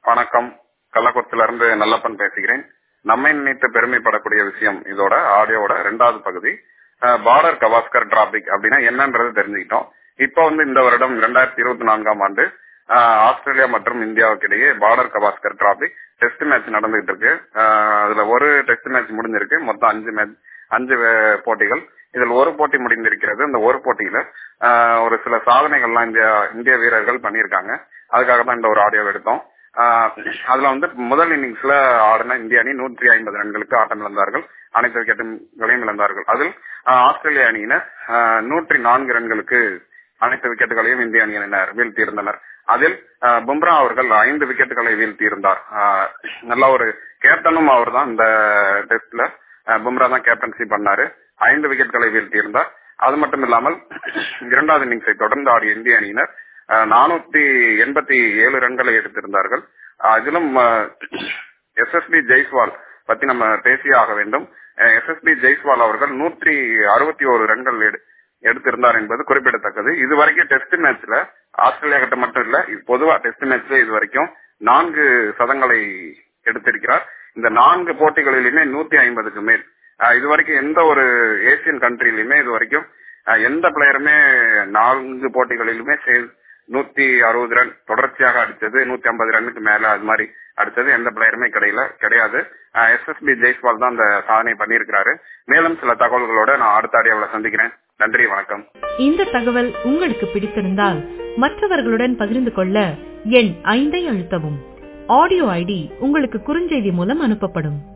வணக்கம் கள்ளக்குறிச்சில இருந்து நல்லப்பன் பேசுகிறேன் நம்மை நினைத்து பெருமைப்படக்கூடிய விஷயம் இதோட ஆடியோட ரெண்டாவது பகுதி பார்டர் கவாஸ்கர் டிராபிக் அப்படின்னா என்னன்றது தெரிஞ்சுக்கிட்டோம் இப்போ வந்து இந்த வருடம் இரண்டாயிரத்தி இருபத்தி நான்காம் ஆண்டு ஆஹ், ஆஸ்திரேலியா மற்றும் இந்தியாவுக்கு இடையே border Gavaskar trophy test match நடந்துகிட்டு இருக்கு ஆஹ், அதுல ஒரு டெஸ்ட் மேட்ச் முடிஞ்சிருக்கு மொத்தம் அஞ்சு மேட்ச் அஞ்சு வே- போட்டிகள் இதில் ஒரு போட்டி முடிந்திருக்கிறது இந்த ஒரு போட்டியில ஆஹ், ஒரு சில சாதனைகள்லாம் இந்தியா இந்திய வீரர்கள் பண்ணியிருக்காங்க அதுக்காக தான் இந்த ஒரு ஆடியோ எடுத்தோம் ஆஹ், அதுல வந்து முதல் இன்னிங்ஸ்ல ஆடின இந்திய அணி நூற்றி ஐம்பது ரன்களுக்கு ஆட்டம் இழந்தார்கள் அனைத்து விக்கெட்டுகளையும் இழந்தார்கள் அதில் ஆஹ், ஆஸ்திரேலிய அணியினர் ஆஹ், நூற்றி நான்கு ரன்களுக்கு அனைத்து விக்கெட்டுகளையும் இந்திய அணியினர் வீழ்த்தியிருந்தனர் அதில் ஆஹ், பும்ரா அவர்கள் ஐந்து விக்கெட்டுகளை வீழ்த்தியிருந்தார் ஆஹ், நல்ல ஒரு கேப்டனும் அவர் தான் இந்த டெஸ்ட்ல ஆஹ், பும்ரா தான் கேப்டன்சி பண்ணாரு ஐந்து விக்கெட்டுகளை வீழ்த்தியிருந்தார் அது மட்டும் இல்லாமல் இரண்டாவது இன்னிங்ஸை தொடர்ந்து ஆடிய இந்திய அணியினர் நானூத்தி எண்பத்தி ஏழு ரன்களை எடுத்திருந்தார்கள் ஆஹ், இதிலும் எஸ்எஸ்பி ஜெய்ஸ்வால் பத்தி நம்ம பேசியே ஆக வேண்டும் எஸ்எஸ்பி ஜெய்ஸ்வால் அவர்கள் நூற்றி அறுபத்தி ஒரு ரன்கள் எடு- எடுத்திருந்தார் என்பது குறிப்பிடத்தக்கது இதுவரைக்கும் டெஸ்ட் மேட்ச்ல ஆஸ்திரேலியா கிட்ட மட்டும் இல்ல இது பொதுவா டெஸ்ட் மேட்ச்ல இது வரைக்கும் நான்கு சதங்களை எடுத்திருக்கிறார் இந்த நான்கு போட்டிகளிலுமே நூத்தி ஐம்பதுக்கு மேல் ஆஹ் இதுவரைக்கும் எந்த ஒரு ஏசியன் கண்ட்ரிலுமே இது வரைக்கும் ஆஹ் எந்த பிளேயருமே நான்கு போட்டிகளிலுமே சே- நூத்தி அறுபது ரன் தொடர்ச்சியாக அடிச்சது நூத்தி ஐம்பது ரன்னுக்கு மேல அது மாதிரி அடிச்சது எந்த பிளேயருமே கிடையல கிடையாது எஸ்எஸ்பி ஜெய்ஸ்வால் தான் அந்த சாதனை பண்ணியிருக்கிறாரு மேலும் சில தகவல்களோட நான் அடுத்த ஆடியோவில் சந்திக்கிறேன் நன்றி வணக்கம் இந்த தகவல் உங்களுக்கு பிடித்திருந்தால் மற்றவர்களுடன் பகிர்ந்து கொள்ள எண் ஐந்தை அழுத்தவும் ஆடியோ ஐடி உங்களுக்கு குறுஞ்செய்தி மூலம் அனுப்பப்படும்